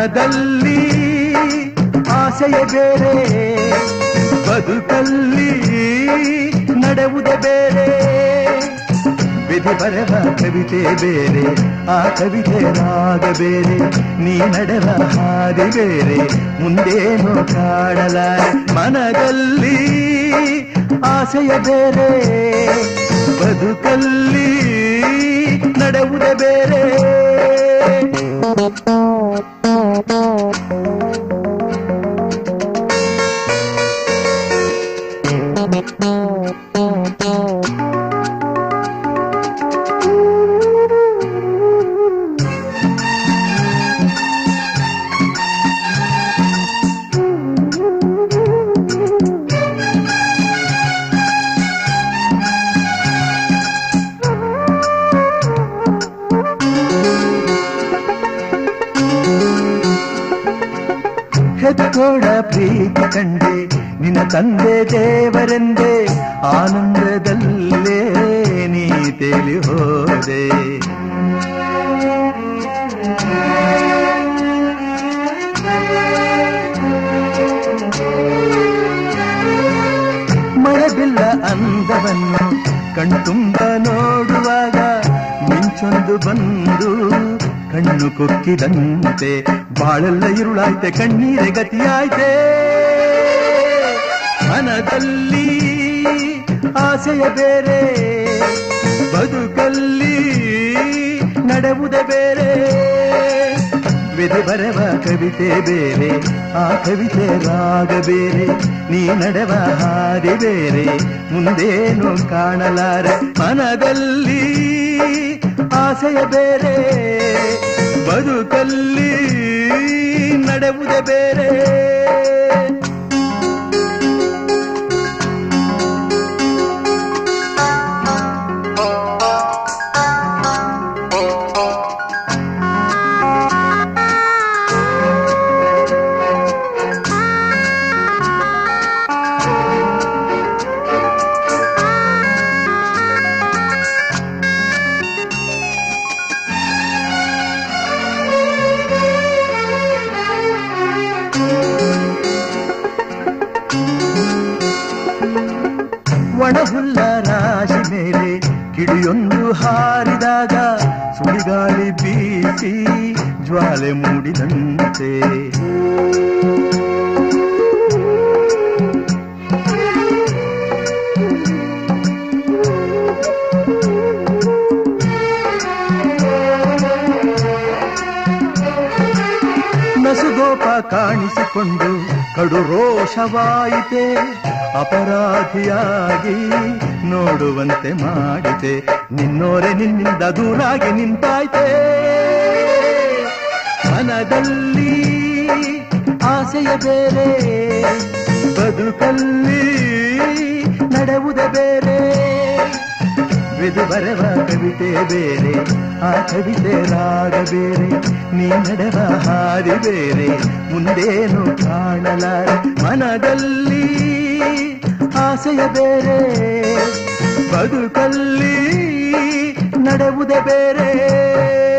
ಮನದಲ್ಲಿ ಆಸೆಯ ಬೇರೆ ಬದುಕಲ್ಲಿ ನಡೆವುದೇ ಬೇರೆ ವಿಧಿ ಬರೆವ ಕವಿತೆ ಬೇರೆ ಆ ಕವಿತೆ ರಾಗ ಬೇರೆ ನೀ ನಡೆವ ಹಾದಿ ಬೇರೆ ಮುಂದೇನು ಕಾಡಲ ಮನದಲ್ಲಿ ಆಸೆಯ ಬೇರೆ ಬದುಕಲ್ಲಿ ನಡೆವುದೇ ಬೇರೆ ಹೆತ್ತೋಳ ಪ್ರೀತಿ ಕಂಡೆ ನಿನ್ನ ತಂದೆ ದೇವರೆಂದೇ ಆನಂದದಲ್ಲೇ ನೀ ತೇಲಿ ಹೋದೆ ಮಳೆಬಿಲ್ಲ ಅಂದವನ್ನು ಕಣ್ತುಂಬ ನೋಡುವಾಗ ಮಿಂಚೊಂದು ಬಂದು ಕಣ್ಣು ಕೊಕ್ಕಿದಂತೆ ಬಾಳೆಲ್ಲ ಇರುಳಾಯ್ತೆ ಕಣ್ಣೀರೆ ಗತಿಯಾಯ್ತೆ ಮನದಲ್ಲಿ ಆಸೆಯ ಬೇರೆ ಬದುಕಲ್ಲಿ ನಡೆವುದೇ ಬೇರೆ ವಿಧಿ ಬರೆವ ಕವಿತೆ ಬೇರೆ ಆ ಕವಿತೆ ರಾಗ ಬೇರೆ ನೀ ನಡೆವ ಹಾದಿ ಬೇರೆ ಮುಂದೇನು ಕಾಣಲಾರೆ ಮನದಲ್ಲಿ ಆಸೆಯ ಬೇರೆ ಬದುಕಲ್ಲಿ ನಡೆವುದೇ ಬೇರೆ ಒಣಹುಲ್ಲ ರಾಶಿ ಮೇಲೆ ಕಿಡಿಯೊಂದು ಹಾರಿದಾಗ ಸುಳಿಗಾಳಿ ಬೀಸಿ ಜ್ವಾಲೆ ಮೂಡಿದಂತೆ ನಸುಗೋಪ ಕಾಣಿಸಿಕೊಂಡು ಕಡು ರೋಷವಾಯಿತೆ ಅಪರಾಧಿಯಾಗಿ ನೋಡುವಂತೆ ಮಾಡಿದೆ ನಿನ್ನೋರೆ ನಿನ್ನಿಂದ ದೂರಾಗಿ ನಿಂತಾಯ್ತೆ ಮನದಲ್ಲಿ ಆಸೆಯ ಬೇರೆ ಬದುಕಲ್ಲಿ ನಡೆವುದೇ ಬೇರೆ ವಿಧು ಬರೆವ ಕವಿತೆ ಬೇರೆ ಆ ಕವಿತೆ ರಾಗ ಬೇರೆ ನೀ ನಡೆವ ಹಾದಿ ಬೇರೆ ಮುಂದೇನು ಕಾಣಲಾರ ಮನದಲ್ಲಿ ಆಸೆಯ ಬೇರೆ ಬದುಕಲ್ಲಿ ನಡೆವುದೇ ಬೇರೆ